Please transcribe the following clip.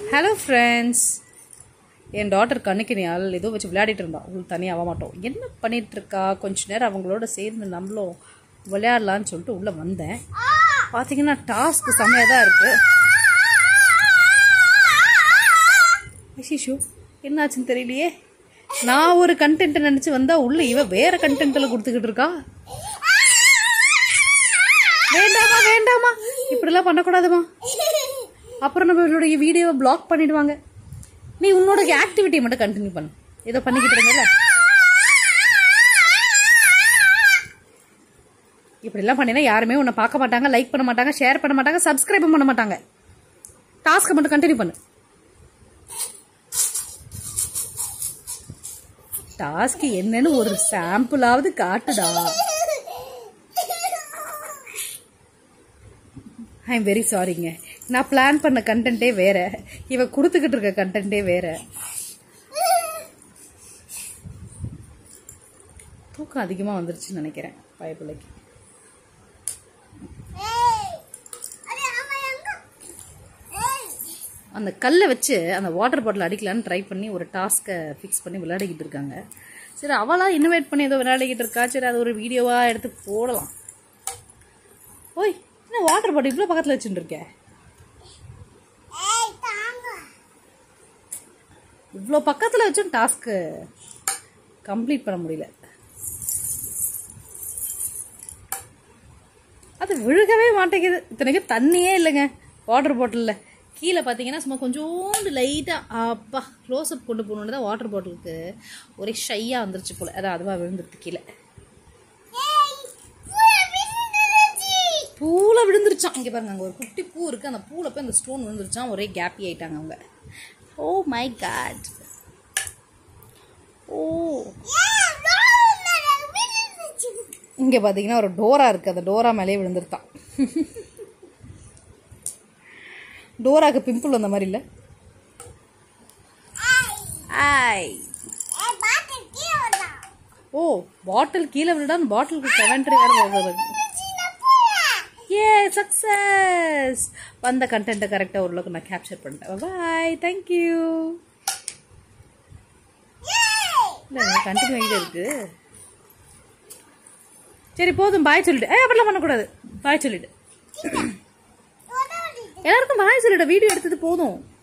hello friends என் daughter கண்ணுக்கினியால் ஏதோ வச்சு விளையாடிட்டு இருந்தா அவங்களுக்கு தனியாக ஆக மாட்டோம் என்ன பண்ணிட்டு இருக்கா கொஞ்ச நேரம் அவங்களோட சேர்ந்து நம்மளும் விளையாடலான்னு சொல்லிட்டு உள்ளே வந்தேன் பார்த்தீங்கன்னா டாஸ்க் செம்மையாக தான் இருக்கு ஐஷிஷு என்னாச்சுன்னு தெரியலையே நான் ஒரு கண்டென்ட் நினச்சி வந்தா உள்ள இவ வேற கண்டென்ட்டில் கொடுத்துக்கிட்டு இருக்கா வேண்டாமா வேண்டாமா இப்படிலாம் பண்ணக்கூடாதுமா அப்புறம் நம்மளுடைய வீடியோவை பிளாக் பண்ணிடுவாங்க நீ உன்னோட ஆக்டிவிட்டி மட்டும் கண்டினியூ பண்ணு ஏதோ பண்ணிக்கிட்டு இருந்தல இப்படிலாம் பண்ணினா யாருமே உன்னை பார்க்க மாட்டாங்க லைக் பண்ண மாட்டாங்க ஷேர் பண்ண மாட்டாங்க சப்ஸ்கிரைப் பண்ண மாட்டாங்க டாஸ்க்கை மட்டும் கண்டினியூ பண்ணு டாஸ்க் என்னன்னு ஒரு சாம்பிளாவது காட்டுடா ஐ எம் வெரி சாரிங்க நான் பிளான் பண்ண கண்டென்ட்டே வேற இவ கொடுத்துக்கிட்டு இருக்க கண்டென்ட்டே வேற தூக்கம் அதிகமாக வந்துருச்சுன்னு நினைக்கிறேன் பயப்பிள்ளைக்கு அந்த கல்லை வச்சு அந்த வாட்டர் பாட்டில் அடிக்கலான்னு ட்ரை பண்ணி ஒரு டாஸ்க்கை ஃபிக்ஸ் பண்ணி விளையாடிக்கிட்டு இருக்காங்க சரி அவளாக இன்வைட் பண்ணி ஏதோ விளையாடிக்கிட்டு இருக்கா சரி அது ஒரு வீடியோவாக எடுத்து போடலாம் ஓய் என்ன வாட்டர் பாட்டில் இவ்வளோ பக்கத்தில் வச்சுட்டு இருக்க இவ்வளோ பக்கத்தில் வச்சும் டாஸ்க்கு கம்ப்ளீட் பண்ண முடியல அது விழுகவே மாட்டேங்குது இத்தனைக்கு தண்ணியே இல்லைங்க வாட்டர் பாட்டிலில் கீழே பார்த்தீங்கன்னா சும்மா கொஞ்சோண்டு லைட்டாக அப்பா க்ளோஸ்அப் கொண்டு போகணுன்னு தான் வாட்டர் பாட்டிலுக்கு ஒரே ஷையாக வந்துருச்சு போல் அதான் அதுவாக விழுந்துருது கீழே பூவில் விழுந்துருச்சான் இங்கே பாருங்க அங்கே ஒரு குட்டி பூ இருக்குது அந்த பூவில் போய் அந்த ஸ்டோன் விழுந்துருச்சான் ஒரே கேப்பி ஆயிட்டாங்க அவங்க ஓ மை காட் ஓ இங்கே பார்த்தீங்கன்னா ஒரு டோரா இருக்குது அந்த டோரா மேலேயே விழுந்துருத்தான் டோராக்கு பிம்பிள் வந்த மாதிரி இல்லை ஆய் ஓ பாட்டில் கீழே விழுடான்னு பாட்டிலுக்கு கமெண்ட்ரி வேறு வருது ஏ சக்ஸஸ் வந்த கண்டென்ட்டை கரெக்டாக ஓரளவுக்கு நான் கேப்சர் பண்ணிட்டேன் பாய் தேங்க்யூ இல்லை கண்டினியூ ஆகிட்டே இருக்கு சரி போதும் பாய் சொல்லிட்டு ஏ அப்படிலாம் பண்ணக்கூடாது பாய் சொல்லிட்டு எல்லாருக்கும் பாய் சொல்லிட்டு வீடியோ எடுத்தது போதும்